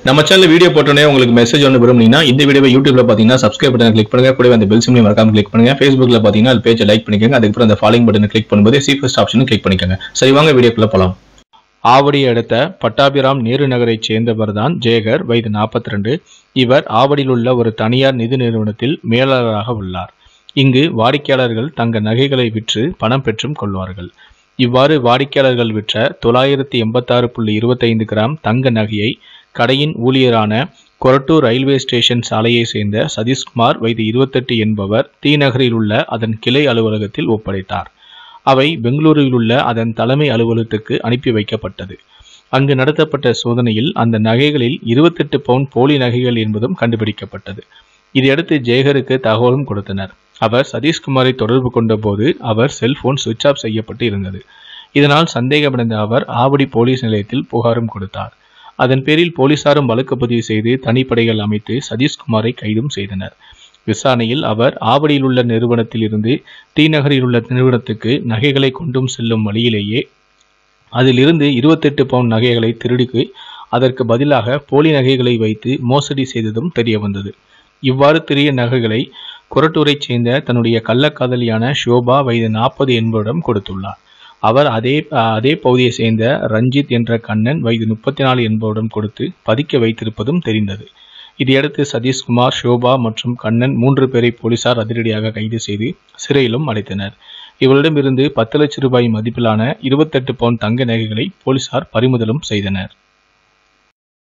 நம்ம channel video போட்டோன்னே உங்களுக்கு மெசேஜ் ஒன்று விரும்புனீங்கன்னா இந்த வீடியோவை யூடியூப்ல பார்த்தீங்கன்னா சப்ஸ்கிரைப் பட்டன் கிளிக் பண்ணுங்க கூடவே அந்த பெல் சிம்லையும் மறக்காம கிளிக் பண்ணுங்க ஃபேஸ்புக்ல பார்த்தீங்கன்னா அது பேஜை லைக் பண்ணிக்கோங்க அதுக்கப்புறம் அந்த ஃபாலோயிங் பட்டனை கிளிக் பண்ணும்போது சி ஃபர்ஸ்ட் ஆப்ஷனும் கிளிக் பண்ணிக்கோங்க சரி வாங்க வீடியோக்குள்ள போலாம் ஆவடி அடுத்த பட்டாபிராம் நேரு நகரைச் சேர்ந்தவர் தான் ஜேகர் வயது 42 இவர் ஆவடியில் உள்ள ஒரு தனியார் நிதி நிறுவனத்தில் மேலாளராக உள்ளார் இங்கு வாடிக்கையாளர்கள் தங்கள் நகைகளை விற்று பணம் பெற்றும் கொள்வார்கள் இவ்வாறு வாடிக்கையாளர்கள் விற்ற தொள்ளாயிரத்தி எண்பத்தாறு புள்ளி இருபத்தைந்து கிராம் தங்க நகையை கடையின் ஊழியரான கொரட்டூர் ரயில்வே ஸ்டேஷன் சாலையை சேர்ந்த சதீஷ்குமார் வயது இருபத்தெட்டு என்பவர் தீநகரில் உள்ள அதன் கிளை அலுவலகத்தில் ஒப்படைத்தார் அவை பெங்களூரில் உள்ள அதன் தலைமை அலுவலகத்துக்கு அனுப்பி வைக்கப்பட்டது அங்கு நடத்தப்பட்ட சோதனையில் அந்த நகைகளில் இருபத்தெட்டு பவுன் போலி நகைகள் என்பதும் கண்டுபிடிக்கப்பட்டது இதையடுத்து ஜேகருக்கு தகவலும் கொடுத்தனர் அவர் சதீஷ்குமாரை தொடர்பு கொண்டபோது அவர் செல்போன் சுவிட்ச் ஆஃப் செய்யப்பட்டு இருந்தது இதனால் சந்தேகமடைந்த அவர் ஆவடி போலீஸ் நிலையத்தில் புகாரும் கொடுத்தார் அதன் பேரில் போலீசாரும் வழக்கு பதிவு செய்து தனிப்படைகள் அமைத்து சதீஷ்குமாரை கைதும் செய்தனர் விசாரணையில் அவர் ஆவடியில் உள்ள நிறுவனத்தில் இருந்து டி நகரில் உள்ள நிறுவனத்துக்கு நகைகளை கொண்டும் செல்லும் வழியிலேயே அதிலிருந்து இருபத்தெட்டு பவுன் நகைகளை திருடிக்கு அதற்கு பதிலாக போலி நகைகளை வைத்து மோசடி செய்ததும் தெரிய வந்தது இவ்வாறு திரிய நகைகளை கொரட்டூரைச் சேர்ந்த தன்னுடைய கள்ளக்காதலியான ஷோபா வயது நாற்பது என்பவரிடம் கொடுத்துள்ளார் அவர் அதே அதே பகுதியை சேர்ந்த ரஞ்சித் என்ற கண்ணன் வயது முப்பத்தி நாலு என்பவரிடம் கொடுத்து பதிக்க வைத்திருப்பதும் தெரிந்தது இதையடுத்து சதீஷ்குமார் ஷோபா மற்றும் கண்ணன் மூன்று பேரை போலீசார் அதிரடியாக கைது செய்து சிறையிலும் அடைத்தனர் இவரிடமிருந்து பத்து லட்சம் ரூபாய் மதிப்பிலான இருபத்தெட்டு பவுன் தங்க நகைகளை போலீசார் பறிமுதலும் செய்தனர்